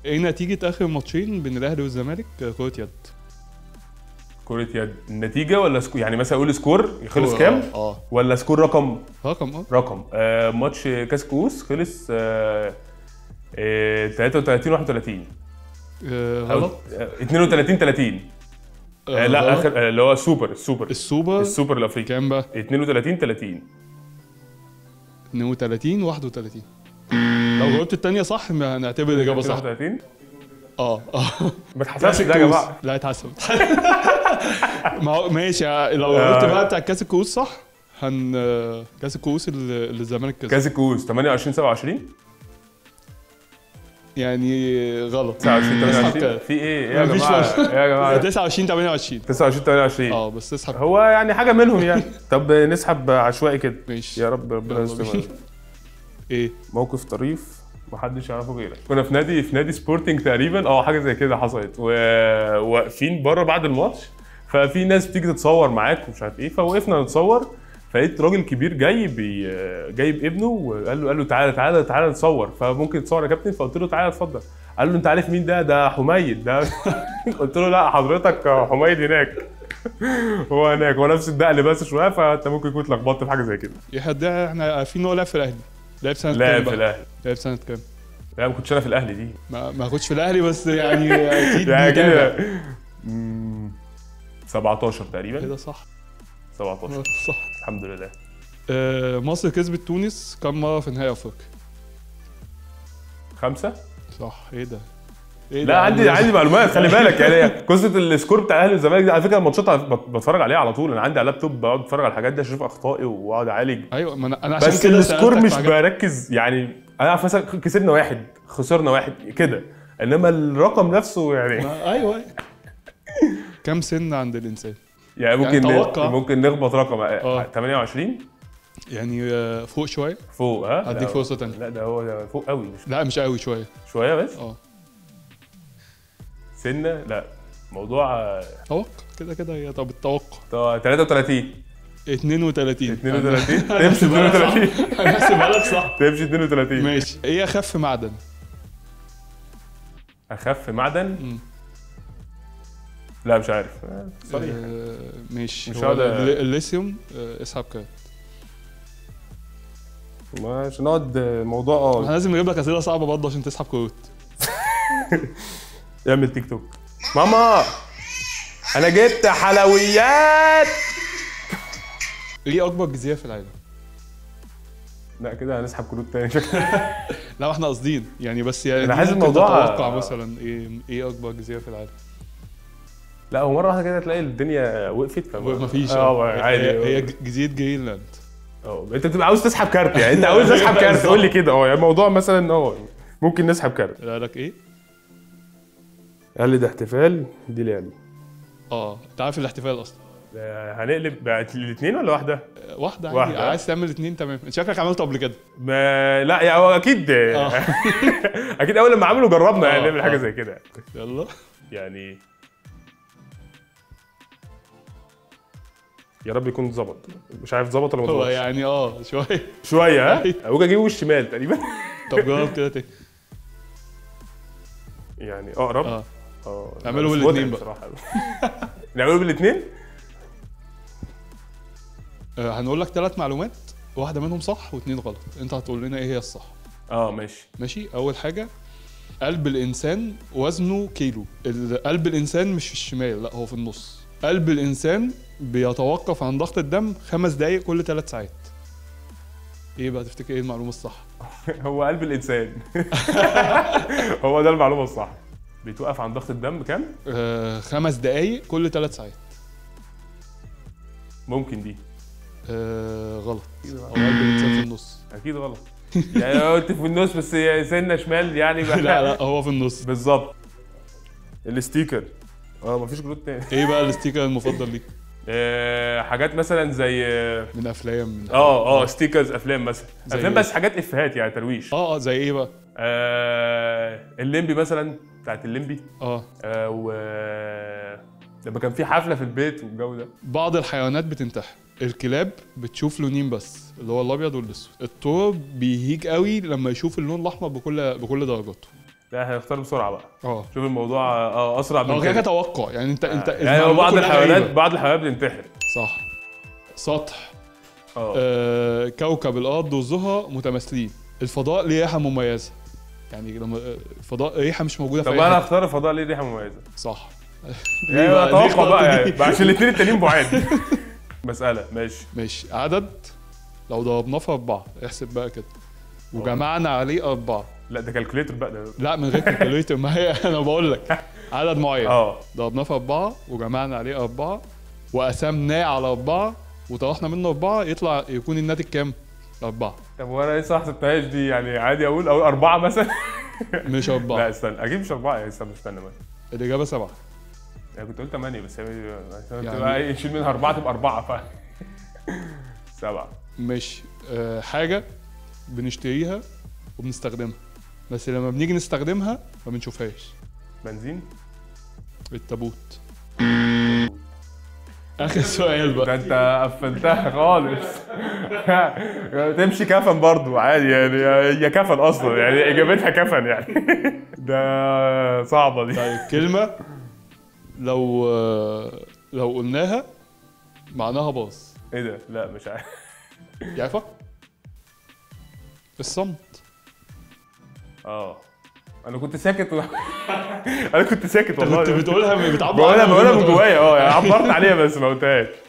ايه نتيجه اخر ماتشين بين الاهلي والزمالك آه، كره يد كرة يد النتيجة ولا سكور يعني مثلا اقول سكور خلص آه، كام؟ اه ولا سكور رقم رقم اه رقم آه ماتش كاس كؤوس خلص آه آه 33 31 آه، أو- غلط آه، 32 30 آه لا غلط. اخر آه، اللي هو السوبر السوبر السوبر السوبر الافريقي كام بقى 32 30 32 31 لو جاوبت الثانيه صح ما هنعتبر الاجابه صح 32 اه اه ما تحسبش ده يا جماعه لا اتحسب ما هو ماشي لو قلت بقى بتاع كاس الكؤوس صح هن كاس الكؤوس اللي اللي الزمالك كسب كاس الكؤوس 28 27 يعني غلط 29 اسحب 28 كده. في ايه إيه يا مفيش جماعه فرق. إيه يا جماعه 29 28 29 28 اه بس اسحب هو يعني حاجه منهم يعني طب نسحب عشوائي كده ماشي يا رب ربنا يلا يستر بينا. ايه موقف طريف محدش يعرفه غيرك كنا في نادي في نادي سبورتنج تقريبا اه حاجه زي كده حصلت و- وواقفين بره بعد الماتش ففي ناس بتيجي تتصور معاك ومش عارف ايه فوقفنا نتصور فلقيت راجل كبير جاي بي جايب ابنه وقال له قال له تعالى تعالى تعالى نتصور فممكن تصور يا كابتن فقلت له تعالى اتفضل قال له انت عارف مين ده ده حميد ده قلت له لا حضرتك حميد هناك هو هناك هو نفس الدقل بس شويه فانت ممكن يكون اتلخبطت في حاجه زي كده يحيى الداعي احنا عارفين ان هو لعب في الاهلي لعب سنه لاعب كام في بقى؟ الاهلي لعب سنه كام؟ لا ما كنتش انا في الاهلي دي ما ما اخدش في الاهلي بس يعني اكيد يعني متابع. كده مم، 17 تقريبا كده صح 17 صح الحمد لله آه، مصر كسبت تونس كم مره في نهائي افريقيا؟ خمسة صح ايه ده؟ ايه لا عندي عندي معلومات خلي بالك يعني قصه السكور بتاع الاهلي والزمالك دي على فكره الماتشات بت- بتفرج عليها على طول انا عندي على اللابتوب بقعد اتفرج على الحاجات دي اشوف اخطائي واقعد اعالج ايوه ما انا انا عشان بس كده السكور سألتك مش في حاجات- بركز يعني انا عارف مثلا كسبنا واحد خسرنا واحد كده انما الرقم نفسه يعني ما- ايوه ايوه كم سن عند الانسان؟ يعني ممكن توقع. ممكن نخبط رقم آه. 28 يعني آه، فوق شويه؟ فوق ها هديك لا، فرصة تانية. لا ده هو ده فوق قوي مش لا مش قوي شويه شويه بس اه سنه لا موضوع آه، توقع كده كده هي طب التوقع طب 33 32 32 تمشي 32 هنحسبها لك صح تمشي 32 ماشي ايه اخف معدن؟ اخف معدن مم. لا مش عارف آه، صريح آه، ماشي مش هو هقعد- الل- الليثيوم آه، اسحب كده مش نقعد موضوع اه احنا لازم نجيب لك اسئله صعبه برضه عشان تسحب كروت اعمل تيك توك ماما انا جبت حلويات ايه اكبر جزيره في العالم؟ لا كده هنسحب كروت تاني شكلك لا احنا قاصدين يعني بس يعني أنا دي حاسس ممكن الموضوع- تتوقع مثلا ايه ايه اكبر جزيره في العالم؟ لا هو مره واحده كده تلاقي الدنيا وقفت فما- مفيش اه عادي هي, هي جزيره جرينلاند اه انت بتبقى عاوز تسحب كارت يعني انت عاوز تسحب كارت قول لي كده اه يعني الموضوع مثلا اه ممكن نسحب كارت لا لك ايه؟ قال لي ده احتفال دي لعبه اه انت عارف الاحتفال اصلا آه، هنقلب الاثنين ولا واحده؟ آه، واحده عادي واحدة. عايز تعمل اتنين تمام انت شكلك عملته قبل كده ما لا يعني هو اكيد اه اكيد اول لما عملوا جربنا يعني اه، نعمل حاجه اه. زي كده يلا يعني يا رب يكون ظبط مش عارف ظبط ولا ما هو ظبطش يعني اه شويه شويه ها ممكن اجيبه الشمال تقريبا طب جرب كده تاني يعني اقرب اه اه اعملوا بس بالاتنين متعب بقى. بصراحه نعمله بالاثنين آه، هنقول لك ثلاث معلومات واحده منهم صح واثنين غلط انت هتقول لنا ايه هي الصح اه ماشي ماشي اول حاجه قلب الانسان وزنه كيلو ال- قلب الانسان مش في الشمال لا هو في النص قلب الانسان بيتوقف عن ضغط الدم خمس دقايق كل ثلاث ساعات ايه بقى تفتكر ايه المعلومه الصح هو قلب الانسان هو ده المعلومه الصح بيتوقف عن ضغط الدم كام آه خمس دقايق كل ثلاث ساعات ممكن دي آه غلط هو قلب الانسان في النص اكيد غلط يعني لو قلت في النص بس سنه شمال يعني بقى لا لا هو في النص بالظبط الستيكر اه مفيش جلود تاني ايه بقى الاستيكر المفضل ليك آه حاجات مثلا زي اه من افلام من اه ستيكرز افلام مثلا زي افلام ايه؟ بس حاجات افيهات يعني ترويش اه اه زي ايه بقى آه الليمبي مثلا بتاعت الليمبي اه آه و لما كان في حفله في البيت والجو ده بعض الحيوانات بتنتحر الكلاب بتشوف لونين بس اللي هو الابيض والاسود التور بيهيج قوي لما يشوف اللون الاحمر بكل بكل درجاته لا احنا هنختار بسرعه بقى اه شوف الموضوع اه اسرع هو من كده كده توقع يعني انت انت يعني هو المعلومات بعض كلها الحيوانات غريبة. بعض الحيوانات بتنتحر صح سطح اه آه كوكب الارض والزهره متماثلين الفضاء ليه ريحه مميزه يعني لما آه، الفضاء ريحه مش موجوده طب في انا اي حته هختار الفضاء ليه ريحه مميزه صح يعني بقى؟ ليه اتوقع اخترت بقى دي؟ يعني بقى عشان الاثنين التانيين بعاد مساله ماشي ماشي عدد لو ضربناه في أربعة احسب بقى كده وجمعنا عليه أربعة لا ده كالكوليتر بقى ده لا من غير كالكوليتر ما هي أنا بقول لك عدد معين اه ضربناه في أربعة وجمعنا عليه أربعة وقسمناه على أربعة وطرحنا منه أربعة يطلع يكون الناتج كام؟ أربعة طب وانا لسه ما حسبتهاش دي يعني عادي اقول اقول اربعه مثلا مش لا أربعة استنى اكيد مش اربعه يعني استنى استنى مثلا الإجابة سبعة يعني كنت قلت ثمانيه بس هي يعني- تبقى ايه نشيل منها اربعه تبقى اربعه ف سبعه مش آه حاجة بنشتريها وبنستخدمها بس لما بنيجي نستخدمها ما بنشوفهاش بنزين التابوت آخر سؤال ده بقى انت قفلتها خالص تمشي كفن برضو عادي يعني هي كفن اصلا يعني اجابتها كفن يعني ده صعبه دي طيب كلمة لو لو قلناها معناها باظ ايه ده لا مش عارف يعرفها؟ الصمت اه انا كنت ساكت و... انا كنت ساكت انت والله كنت بتقولها بتعبر بقولها عنها بقولها من من غير ما جوايا اه يعني عبرت عليها بس ما قلتهاش